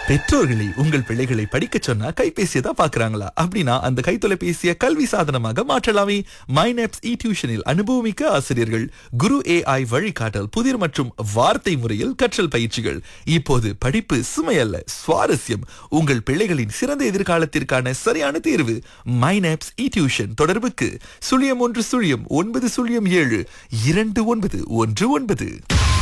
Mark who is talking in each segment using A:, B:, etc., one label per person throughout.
A: பெற்றோர்களே உங்கள் பிள்ளைகளை படிக்க சொன்னா கைபேசியை தான் பாக்குறாங்களா அப்படின்னா அந்த கைத்தொலைபேசியை கல்வி சாதனமாக மாற்றலாமே மைனப்ஸ் இ டியூஷனில் அனுபவமிக்க ஆசிரியர்கள் குரு ஏஐ வழிகாட்டல் புதிர் மற்றும் வார்த்தை முறையில் கற்றல் பயிற்சிகள் இப்போது படிப்பு சுமையல்ல சுவாரஸ்யம் உங்கள் பிள்ளைகளின் சிறந்த எதிர்காலத்திற்கான சரியான தேர்வு மைனப்ஸ் இ டியூஷன் தொடர்புக்கு சுழியம் ஒன்று சுழியம் ஒன்பது சுழியம் ஏழு இரண்டு ஒன்பது ஒன்று ஒன்பது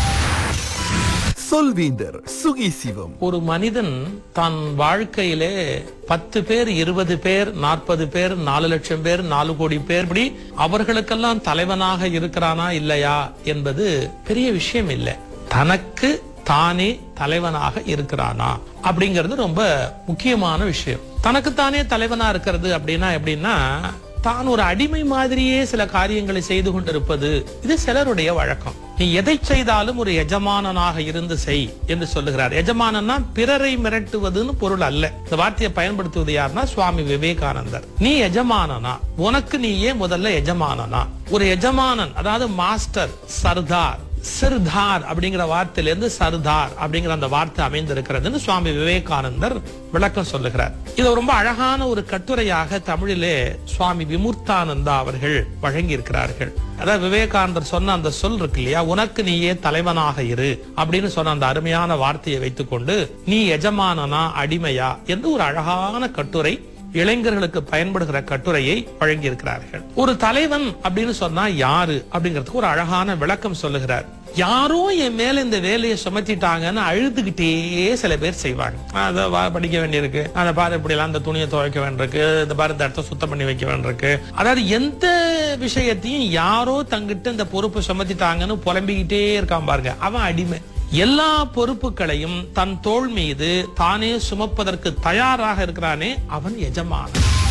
A: சொல்வீந்தர் சுகி சிவம்
B: ஒரு மனிதன் தன் வாழ்க்கையிலே பத்து பேர் இருபது பேர் நாற்பது பேர் நாலு லட்சம் பேர் நாலு கோடி பேர் இப்படி அவர்களுக்கெல்லாம் தலைவனாக இருக்கிறானா இல்லையா என்பது பெரிய விஷயம் இல்லை தனக்கு தானே தலைவனாக இருக்கிறானா அப்படிங்கிறது ரொம்ப முக்கியமான விஷயம் தனக்குத்தானே தலைவனா இருக்கிறது அப்படின்னா எப்படின்னா தான் ஒரு அடிமை மாதிரியே சில காரியங்களை செய்து கொண்டிருப்பது இது சிலருடைய வழக்கம் நீ எதை செய்தாலும் ஒரு எஜமானனாக இருந்து செய் என்று சொல்லுகிறார் எஜமானன்னா பிறரை மிரட்டுவதுன்னு பொருள் அல்ல இந்த வார்த்தையை பயன்படுத்துவது யாருன்னா சுவாமி விவேகானந்தர் நீ எஜமானனா உனக்கு நீயே முதல்ல எஜமானனா ஒரு எஜமானன் அதாவது மாஸ்டர் சர்தார் சிர்தார் அப்படிங்கிற வார்த்தையிலிருந்து சர்தார் அப்படிங்கிற அந்த வார்த்தை அமைந்திருக்கிறதுன்னு சுவாமி விவேகானந்தர் விளக்கம் சொல்லுகிறார் இது ரொம்ப அழகான ஒரு கட்டுரையாக தமிழிலே சுவாமி விமுர்த்தானந்தா அவர்கள் வழங்கி இருக்கிறார்கள் அதாவது விவேகானந்தர் சொன்ன அந்த சொல் இருக்கு இல்லையா உனக்கு நீயே தலைவனாக இரு அப்படின்னு சொன்ன அந்த அருமையான வார்த்தையை வைத்துக்கொண்டு நீ எஜமானனா அடிமையா என்று ஒரு அழகான கட்டுரை இளைஞர்களுக்கு பயன்படுகிற கட்டுரையை வழங்கியிருக்கிறார்கள் ஒரு தலைவன் அப்படின்னு சொன்னா யாரு அப்படிங்கிறதுக்கு ஒரு அழகான விளக்கம் சொல்லுகிறார் யாரோ என் மேல இந்த வேலையை சுமத்திட்டாங்கன்னு அழுதுகிட்டே சில பேர் செய்வாங்க அதை வா- படிக்க வேண்டியிருக்கு அதை பாரு இப்படி எல்லாம் அந்த துணியை துவைக்க வேண்டியிருக்கு இந்த பாரு இந்த இடத்த சுத்தம் பண்ணி வைக்க வேண்டியிருக்கு அதாவது எந்த விஷயத்தையும் யாரோ தங்கிட்ட இந்த பொறுப்பு சுமத்திட்டாங்கன்னு புலம்பிக்கிட்டே இருக்கான் பாருங்க அவன் அடிமை எல்லா பொறுப்புகளையும் தன் தோள் மீது தானே சுமப்பதற்கு தயாராக இருக்கிறானே அவன் எஜமானன்